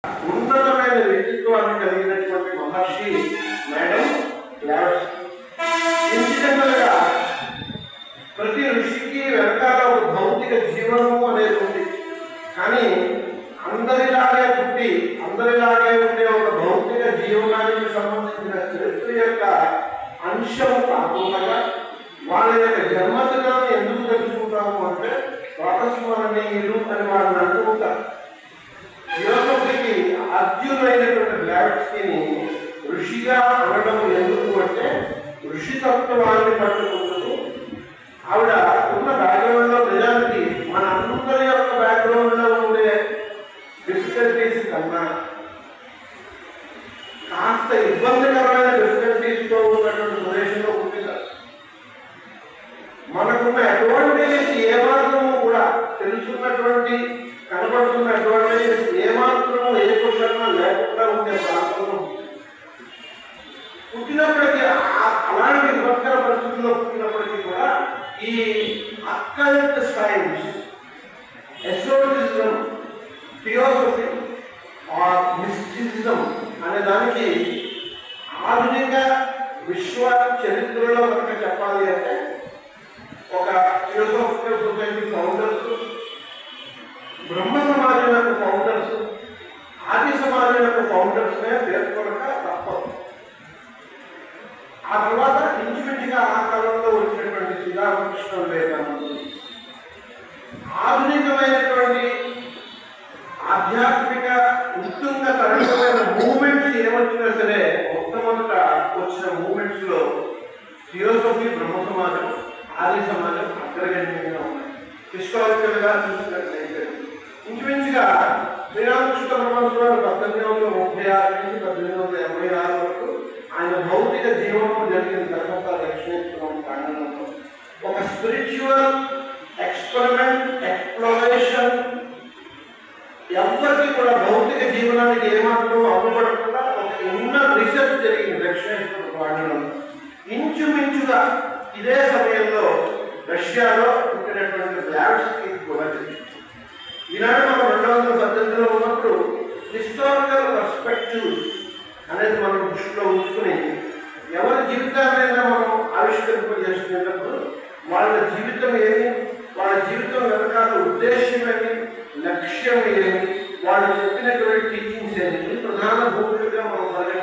ఉన్నతమైన వ్యక్తిత్వాన్ని కలిగినటువంటి మహర్షి మేడం బ్లాడ్స్ ఇన్సిడెంటల్ గా ప్రతి ఋషికి వెనకాల ఒక భౌతిక జీవనము అనేది ఉంది కానీ అందరిలాగే పుట్టి అందరిలాగే ఉండే ఒక భౌతిక జీవనానికి సంబంధించిన చరిత్ర యొక్క అంశం కాకుండా వాళ్ళ యొక్క జన్మదినాన్ని ఎందుకు తెలుసుకుంటాము అంటే స్వాతస్మరణీయులు అని వాళ్ళని అంటూ ఉంటారు యోగకి అర్జునైనటువంటి బ్లాడ్స్కిని ఋషిగా అనడం ఎందుకు అంటే ఋషితత్వాన్ని పట్టుకుంటూ ఆవిడ ఉన్న బ్యాక్గ్రౌండ్ లో నిజానికి మన అందరి యొక్క బ్యాక్గ్రౌండ్ లో ఉండే డిఫికల్టీస్ కన్నా కాస్త ఇబ్బందికరమైన డిఫికల్టీస్ తో ఉన్నటువంటి ప్రదేశంలో పుట్టింది మనకున్న అడ్వాంటేజెస్ ఏ మాత్రము కూడా తెలుసున్నటువంటి కనబడుతున్న అడ్వాంటేజెస్ ఏ మాత్రము ఏ క్వశ్చన్ లేకుండా ఉండే ప్రాంతంలో పుట్టినప్పటికీ ఆ- అలాంటి విపత్కర పరిస్థితుల్లో పుట్టినప్పటికీ కూడా ఈ occult science esotericism theosophy or mysticism అనే దానికి ఆధునిక విశ్వ చరిత్రలో కనుక చెప్పాలి అంటే ఒక థియోసఫికల్ సొసైటీ ఫౌండర్స్ బ్రహ్మ సమాజం యొక్క ఫౌండర్స్ ఆది సమాజం యొక్క ఫౌండర్స్ పేర్కొనక తప్పదు ఆ తర్వాత ఇంచుమించుగా ఆ కాలంలో వచ్చినటువంటి శ్రీరామకృష్ణ వివేకానందుడు ఆధునికమైనటువంటి ఆధ్యాత్మిక ఉత్తుంగ తరంగమైన మూమెంట్స్ ఏమొచ్చినా సరే మొట్టమొదట వచ్చిన మూమెంట్స్ లో థియోసఫీ బ్రహ్మ సమాజం ఆది సమాజం అగ్రగణ్యంగా ఉన్నాయి హిస్టారికల్ గా చూసినట్లయితే ఇంచుమించుగా శ్రీరామకృష్ణ పరమహంసరావు పద్దెనిమిది వందల ముప్పై ఆరు నుంచి పద్దెనిమిది వందల ఎనభై ఆరు వరకు ఆయన భౌతిక జీవనం జరిగిన తర్వాత దక్షిణేశ్వరం ప్రాంగణంలో ఒక స్పిరిచువల్ ఎక్స్పెరిమెంట్ ఎక్స్ప్లోరేషన్ ఎవరికి కూడా భౌతిక జీవనానికి ఏమాత్రం అవ్వబడకుండా ఒక ఉన్న రీసెర్చ్ జరిగింది దక్షిణేశ్వర ప్రాంగణంలో ఇంచుమించుగా ఇదే సమయంలో రష్యాలో పుట్టినటువంటి బ్లాడ్స్కి కూడా జరిగింది ఈనాడు మనం రెండు వందల పద్దెనిమిదిలో ఉన్నప్పుడు హిస్టారికల్ పర్స్పెక్టివ్ అనేది మనం దృష్టిలో ఉంచుకుని ఎవరి జీవితాన్నైనా మనం ఆవిష్కరింపజేసుకునేటప్పుడు వాళ్ళ జీవితం ఏమి వాళ్ళ జీవితం వెనకాల ఉద్దేశం ఏమి లక్ష్యం ఏమి వాళ్ళు చెప్పినటువంటి టీచింగ్స్ ఏమి ప్రధాన భూమికగా మనం పరిగణించాలి